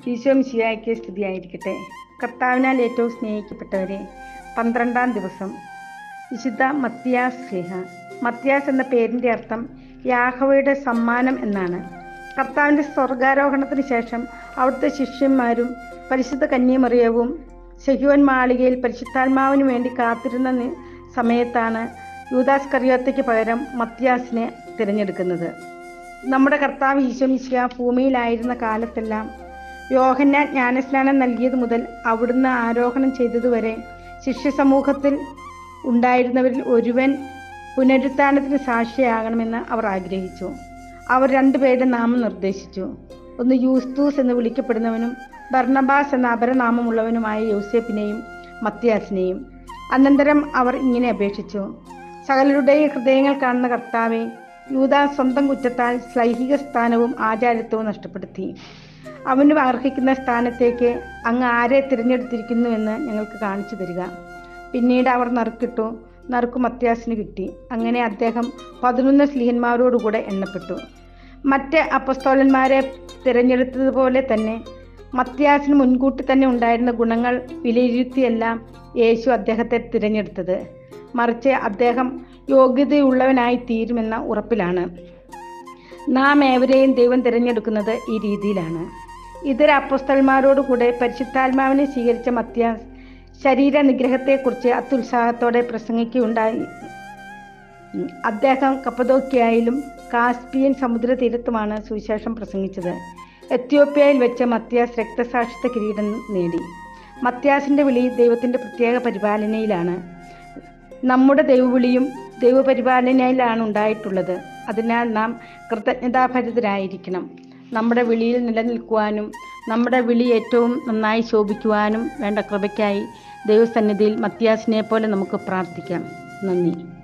ഈശോ മിശിഹായ്ക്ക് സ്തുതിയായിരിക്കട്ടെ കർത്താവിനാൽ ഏറ്റവും സ്നേഹിക്കപ്പെട്ടവരെ പന്ത്രണ്ടാം ദിവസം വിശുദ്ധ മത്തിയാസ് സ്നേഹ മത്തിയാസ് എന്ന പേരിൻ്റെ അർത്ഥം യാഹവയുടെ സമ്മാനം എന്നാണ് കർത്താവിൻ്റെ സ്വർഗാരോഹണത്തിന് ശേഷം അവിടുത്തെ ശിഷ്യന്മാരും പരിശുദ്ധ കന്യമറിയവും ശഹിവൻ മാളികയിൽ പരിശുദ്ധാത്മാവിന് വേണ്ടി കാത്തിരുന്ന നി- സമയത്താണ് യൂദാസ് കറിയോത്തയ്ക്ക് പകരം മത്തിയാസിനെ തിരഞ്ഞെടുക്കുന്നത് നമ്മുടെ കർത്താവ് ഈശോമിശിഹ ഭൂമിയിലായിരുന്ന കാലത്തെല്ലാം യോഹന്നാൻ ജ്ഞാനസ്നാനം നൽകിയത് മുതൽ അവിടുന്ന് ആരോഹണം ചെയ്തതുവരെ ശിഷ്യ സമൂഹത്തിൽ ഉണ്ടായിരുന്നവരിൽ ഒരുവൻ പുനരുത്ഥാനത്തിന് സാക്ഷിയാകണമെന്ന് അവർ ആഗ്രഹിച്ചു അവർ രണ്ടുപേരുടെ നാമം നിർദ്ദേശിച്ചു ഒന്ന് യൂസ്തൂസ് എന്ന് വിളിക്കപ്പെടുന്നവനും ബർണബാസ് എന്ന അപരനാമമുള്ളവനുമായ യൂസേപ്പിനെയും മത്തിയാസിനെയും അനന്തരം അവർ ഇങ്ങനെ അപേക്ഷിച്ചു സകലരുടെയും ഹൃദയങ്ങൾ കാണുന്ന കർത്താവെ യൂത സ്വന്തം കുറ്റത്താൽ ശ്ലൈഹിക സ്ഥാനവും ആചാരത്വവും നഷ്ടപ്പെടുത്തി അവന് അർഹിക്കുന്ന സ്ഥാനത്തേക്ക് അങ്ങ് ആരെ തിരഞ്ഞെടുത്തിരിക്കുന്നുവെന്ന് ഞങ്ങൾക്ക് കാണിച്ചു തരിക പിന്നീട് അവർ നറുക്കിട്ടു നറുക്കു മത്യാസിന് കിട്ടി അങ്ങനെ അദ്ദേഹം പതിനൊന്ന് സ്ലീഹന്മാരോടുകൂടെ എണ്ണപ്പെട്ടു മറ്റ് അപ്പസ്തോലന്മാരെ തിരഞ്ഞെടുത്തതുപോലെ തന്നെ മത്യാസിന് മുൻകൂട്ടി തന്നെ ഉണ്ടായിരുന്ന ഗുണങ്ങൾ വിലയിരുത്തിയെല്ലാം യേശു അദ്ദേഹത്തെ തിരഞ്ഞെടുത്തത് മറിച്ച് അദ്ദേഹം യോഗ്യതയുള്ളവനായി തീരുമെന്ന ഉറപ്പിലാണ് നാം ഏവരെയും ദൈവം തിരഞ്ഞെടുക്കുന്നത് ഈ രീതിയിലാണ് ഇതര അപ്പസ്തന്മാരോടുകൂടെ പരിശുദ്ധാത്മാവിനെ സ്വീകരിച്ച മത്യാസ് ശരീര നിഗ്രഹത്തെക്കുറിച്ച് അത്യുത്സാഹത്തോടെ പ്രസംഗിക്കുകയുണ്ടായി ഉം. അദ്ദേഹം കപ്പദോക്യയിലും കാസ്പിയൻ സമുദ്ര തീരത്തുമാണ് സുവിശേഷം പ്രസംഗിച്ചത് എത്യോപ്യയിൽ വെച്ച് മത്യാസ് രക്തസാക്ഷിത്വ കിരീടം നേടി മത്യാസിൻ്റെ വിളി ദൈവത്തിൻ്റെ പ്രത്യേക പരിപാലനയിലാണ് നമ്മുടെ ദൈവവിളിയും ദൈവപരിപാലനയിലാണ് ഉണ്ടായിട്ടുള്ളത് അതിനാൽ നാം കൃതജ്ഞതാഭരിതരായിരിക്കണം നമ്മുടെ വിളിയിൽ നിലനിൽക്കുവാനും നമ്മുടെ വിളി ഏറ്റവും നന്നായി ശോഭിക്കുവാനും വേണ്ട കൃപയ്ക്കായി ദൈവസന്നിധിയിൽ മത്യാസിനെ പോലെ നമുക്ക് പ്രാർത്ഥിക്കാം നന്ദി